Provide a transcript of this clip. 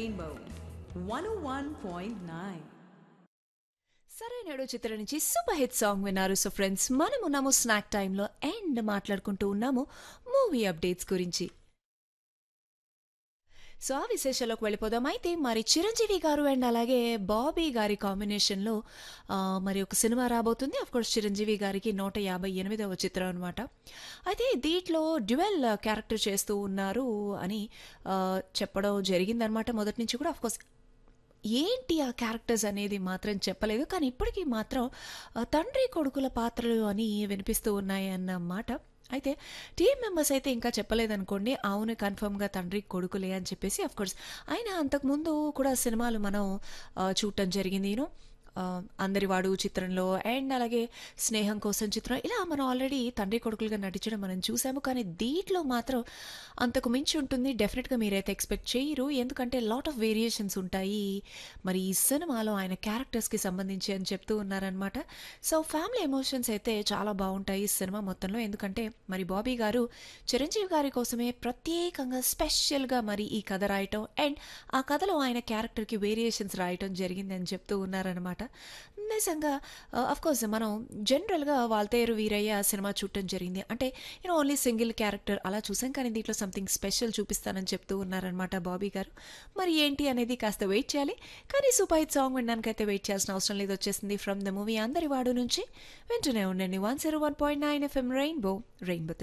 Rainbow 101.9. సరైనడు చిత్రం నుంచి సూపర్ హిట్ సాంగ్ విన్నారు సో ఫ్రెండ్స్ మనం ఉన్నాము స్నాక్ టైంలో అండ్ మాట్లాడుకుంటూ ఉన్నాము మూవీ అప్డేట్స్ గురించి సో ఆ విశేషాలకు వెళ్ళిపోదాం అయితే మరి చిరంజీవి గారు అండ్ అలాగే బాబీ గారి కాంబినేషన్లో ఆ, మరి ఒక సినిమా రాబోతుంది అఫ్ కోర్స్ చిరంజీవి గారికి నూట యాభై ఎనిమిదవ చిత్రం అనమాట అయితే దీంట్లో డ్యువెల్ క్యారెక్టర్ చేస్తూ ఉన్నారు అని ఆ, చెప్పడం జరిగిందనమాట మొదటి నుంచి కూడా అఫ్ కోర్స్ ఏంటి ఆ క్యారెక్టర్స్ అనేది మాత్రం చెప్పలేదు కానీ ఇప్పటికీ మాత్రం ఆ, తండ్రి కొడుకుల పాత్రలు అని వినిపిస్తూ ఉన్నాయి అన్నమాట అయితే టీం మెంబర్స్ అయితే ఇంకా చెప్పలేదనుకోండి అవును కన్ఫర్మ్గా తండ్రి కొడుకులే అని చెప్పేసి అఫ్ కోర్స్ ఆయన అంతకుముందు కూడా సినిమాలు మనం ఆ, చూడటం జరిగింది యూనో అందరి వాడు చిత్రంలో అండ్ అలాగే స్నేహం కోసం చిత్రం ఇలా మనం ఆల్రెడీ తండ్రి కొడుకులుగా నటించడం మనం చూసాము కానీ దీంట్లో మాత్రం అంతకు మించి ఉంటుంది డెఫినెట్గా మీరైతే ఎక్స్పెక్ట్ చేయరు ఎందుకంటే లాట్ ఆఫ్ వేరియేషన్స్ ఉంటాయి మరి ఈ సినిమాలో ఆయన క్యారెక్టర్స్కి సంబంధించి అని చెప్తూ ఉన్నారనమాట సో ఫ్యామిలీ ఎమోషన్స్ అయితే చాలా బాగుంటాయి ఈ సినిమా మొత్తంలో ఎందుకంటే మరి బాబీ గారు చిరంజీవి గారి కోసమే ప్రత్యేకంగా స్పెషల్గా మరి ఈ కథ రాయటం అండ్ ఆ కథలో ఆయన క్యారెక్టర్కి వేరియేషన్స్ రాయటం జరిగిందని చెప్తూ ఉన్నారనమాట నిజంగా అఫ్ కోర్స్ మనం జనరల్గా వాల్తేరు వీరయ్య సినిమా చూడటం జరిగింది అంటే యూనో ఓన్లీ సింగిల్ క్యారెక్టర్ అలా చూసాం కానీ దీంట్లో సంథింగ్ స్పెషల్ చూపిస్తానని చెప్తూ ఉన్నారనమాట బాబీ గారు మరి ఏంటి అనేది కాస్త వెయిట్ చేయాలి కానీ సూపర్ హిట్ సాంగ్ వినడానికైతే వెయిట్ చేయాల్సిన అవసరం లేదు వచ్చేసింది ఫ్రమ్ ద మూవీ అందరి వాడు నుంచి వింటూనే ఉండండి one zero one point nine FM rainbow rainbow